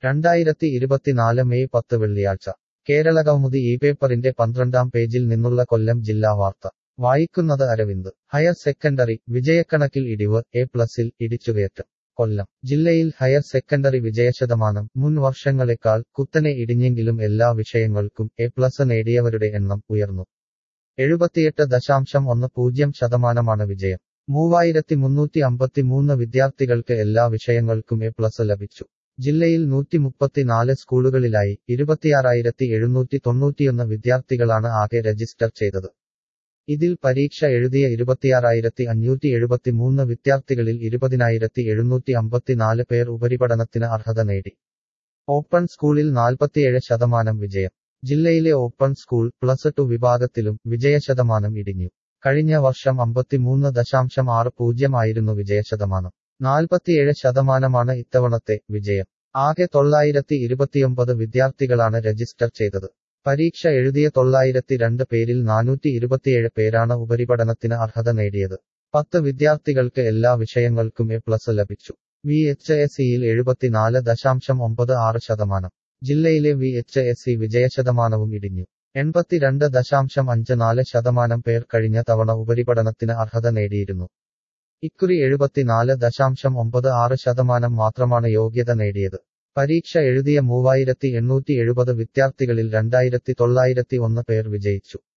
രണ്ടായിരത്തി ഇരുപത്തിനാല് മെയ് പത്ത് വെള്ളിയാഴ്ച കേരള കൗമുദി ഈ പേപ്പറിന്റെ പന്ത്രണ്ടാം പേജിൽ നിന്നുള്ള കൊല്ലം ജില്ലാ വാർത്ത വായിക്കുന്നത് അരവിന്ദ് ഹയർ സെക്കൻഡറി വിജയക്കണക്കിൽ ഇടിവ് എ പ്ലസിൽ ഇടിച്ചുകയറ്റം കൊല്ലം ജില്ലയിൽ ഹയർ സെക്കൻഡറി വിജയശതമാനം മുൻ വർഷങ്ങളെക്കാൾ കുത്തനെ ഇടിഞ്ഞെങ്കിലും എല്ലാ വിഷയങ്ങൾക്കും എ പ്ലസ് നേടിയവരുടെ എണ്ണം ഉയർന്നു എഴുപത്തിയെട്ട് ദശാംശം ഒന്ന് പൂജ്യം ശതമാനമാണ് വിജയം മൂവായിരത്തി മുന്നൂറ്റി അമ്പത്തിമൂന്ന് വിദ്യാർത്ഥികൾക്ക് എല്ലാ വിഷയങ്ങൾക്കും എ പ്ലസ് ലഭിച്ചു ജില്ലയിൽ നൂറ്റി മുപ്പത്തിനാല് സ്കൂളുകളിലായി ഇരുപത്തിയാറായിരത്തി എഴുന്നൂറ്റി തൊണ്ണൂറ്റിയൊന്ന് വിദ്യാർത്ഥികളാണ് ആകെ രജിസ്റ്റർ ചെയ്തത് ഇതിൽ പരീക്ഷ എഴുതിയ ഇരുപത്തിയാറായിരത്തി അഞ്ഞൂറ്റി എഴുപത്തിമൂന്ന് വിദ്യാർത്ഥികളിൽ ഇരുപതിനായിരത്തി എഴുന്നൂറ്റി അമ്പത്തിനാല് പേർ ഉപരിപഠനത്തിന് അർഹത നേടി ഓപ്പൺ സ്കൂളിൽ നാൽപ്പത്തിയേഴ് ശതമാനം വിജയം ജില്ലയിലെ ഓപ്പൺ സ്കൂൾ പ്ലസ് ടു വിഭാഗത്തിലും വിജയശതമാനം ഇടിഞ്ഞു കഴിഞ്ഞ വർഷം അമ്പത്തിമൂന്ന് ദശാംശം ആറ് പൂജ്യം ആയിരുന്നു വിജയശതമാനം നാൽപ്പത്തിയേഴ് ശതമാനമാണ് ഇത്തവണത്തെ വിജയം ആകെ തൊള്ളായിരത്തി ഇരുപത്തിയൊമ്പത് വിദ്യാർത്ഥികളാണ് രജിസ്റ്റർ ചെയ്തത് പരീക്ഷ എഴുതിയ തൊള്ളായിരത്തി രണ്ട് പേരിൽ നാനൂറ്റി ഇരുപത്തിയേഴ് പേരാണ് ഉപരിപഠനത്തിന് അർഹത നേടിയത് പത്ത് വിദ്യാർത്ഥികൾക്ക് എല്ലാ വിഷയങ്ങൾക്കും എ പ്ലസ് ലഭിച്ചു വി എച്ച് എസ് സിയിൽ എഴുപത്തിനാല് ദശാംശം ഒമ്പത് ആറ് ശതമാനം ജില്ലയിലെ വി എച്ച് എസ് സി വിജയശതമാനവും ഇടിഞ്ഞു എൺപത്തിരണ്ട് ദശാംശം അഞ്ച് നാല് ശതമാനം പേർ കഴിഞ്ഞ തവണ ഉപരിപഠനത്തിന് അർഹത നേടിയിരുന്നു ഇക്കുറി എഴുപത്തിനാല് ദശാംശം ഒമ്പത് ആറ് ശതമാനം മാത്രമാണ് യോഗ്യത നേടിയത് പരീക്ഷ എഴുതിയ മൂവായിരത്തി എണ്ണൂറ്റി എഴുപത് വിദ്യാർത്ഥികളിൽ രണ്ടായിരത്തി തൊള്ളായിരത്തി ഒന്ന് പേർ വിജയിച്ചു